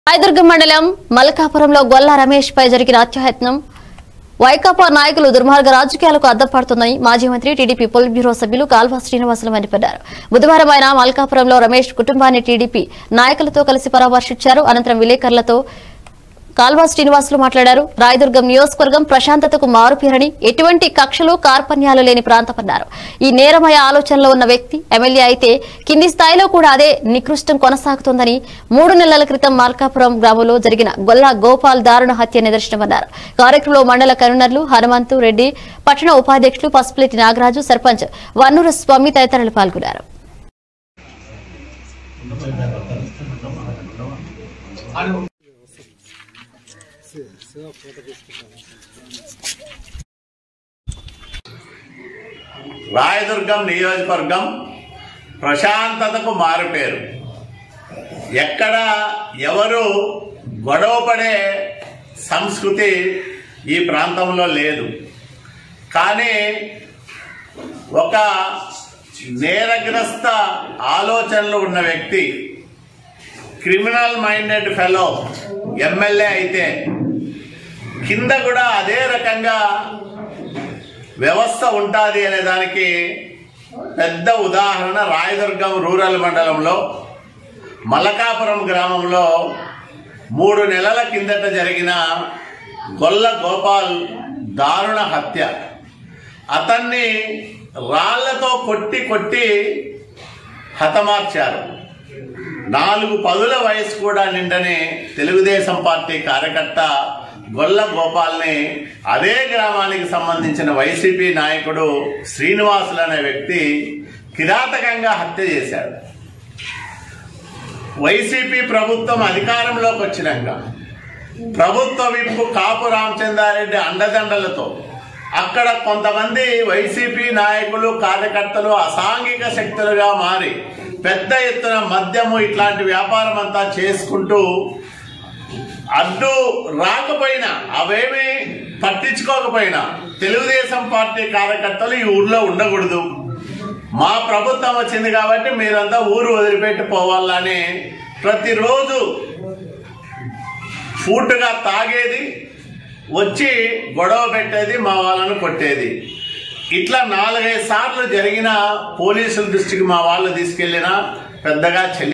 రాయదుర్గం మండలం మల్కాపురంలో గొల్ల రమేష్ పై జరిగిన హత్యాయత్నం వైకాపా నాయకులు దుర్మార్గ రాజకీయాలకు అద్దం పడుతుందని మాజీ మంత్రి టీడీపీ పొలిట్ బ్యూరో సభ్యులు కాల్వా శ్రీనివాసులు మండిపడ్డారు బుధవారం ఆయన మల్కాపురంలో రమేష్ కుటుంబాన్ని టీడీపీ నాయకులతో కలిసి పరామర్శించారు అనంతరం విలేకరులతో కాల్వా శ్రీనివాసులు మాట్లాడారు రాయదుర్గం నియోజకవర్గం ప్రశాంతతకు మారుపేరని ఎటువంటి కక్షలు కార్పణ్యాలు లేని ప్రాంతమన్నారు ఈ నేరమయ ఆలోచనలో ఉన్న వ్యక్తి ఎమ్మెల్యే అయితే కింది స్థాయిలో కూడా అదే నికృష్టం కొనసాగుతోందని మూడు నెలల క్రితం మార్కాపురం గ్రామంలో జరిగిన గొల్లా గోపాల్ దారుణ హత్య నిదర్శనమన్నారు కార్యక్రమంలో మండల కన్వీనర్లు హనుమంతు రెడ్డి పట్టణ ఉపాధ్యక్షులు పసుపులేటి నాగరాజు సర్పంచ్ వన్నూరు స్వామి తదితరులు పాల్గొన్నారు రాయదుర్గం నియోజకవర్గం ప్రశాంతతకు మారుపేరు ఎక్కడ ఎవరు గొడవపడే సంస్కృతి ఈ ప్రాంతంలో లేదు కానీ ఒక నేరగ్రస్త ఆలోచనలు ఉన్న వ్యక్తి క్రిమినల్ మైండెడ్ ఫెలో ఎమ్మెల్యే అయితే కింద కూడా అదే రకంగా వ్యవస్థ ఉంటుంది అనే దానికి పెద్ద ఉదాహరణ రాయదుర్గం రూరల్ మండలంలో మలకాపురం గ్రామంలో మూడు నెలల కిందట జరిగిన గొల్ల గోపాల్ దారుణ హత్య అతన్ని రాళ్లతో కొట్టి కొట్టి హతమార్చారు నాలుగు పదుల వయసు కూడా నిండని తెలుగుదేశం పార్టీ కార్యకర్త గొల్ల గోపాల్ని అదే గ్రామానికి సంబంధించిన వైసీపీ నాయకుడు శ్రీనివాసులు అనే వ్యక్తి కిరాతకంగా హత్య చేశాడు వైసీపీ ప్రభుత్వం అధికారంలోకి వచ్చినాక ప్రభుత్వ విప్పు కాపు రామచంద్రారెడ్డి అండదండలతో అక్కడ కొంతమంది వైసీపీ నాయకులు కార్యకర్తలు అసాంఘిక శక్తులుగా మారి పెద్ద ఎత్తున మద్యము ఇట్లాంటి వ్యాపారం అంతా చేసుకుంటూ అడ్డు రాకపోయినా అవేమీ పట్టించుకోకపోయినా తెలుగుదేశం పార్టీ కార్యకర్తలు ఈ ఊర్లో ఉండకూడదు మా ప్రభుత్వం వచ్చింది కాబట్టి మీరంతా ఊరు వదిలిపెట్టి పోవాలని ప్రతిరోజు ఫూట్గా తాగేది వచ్చి గొడవ పెట్టేది మా వాళ్ళను కొట్టేది ఇట్లా నాలుగైదు సార్లు జరిగిన పోలీసుల దృష్టికి మా వాళ్ళు తీసుకెళ్ళినా పెద్దగా చెల్లి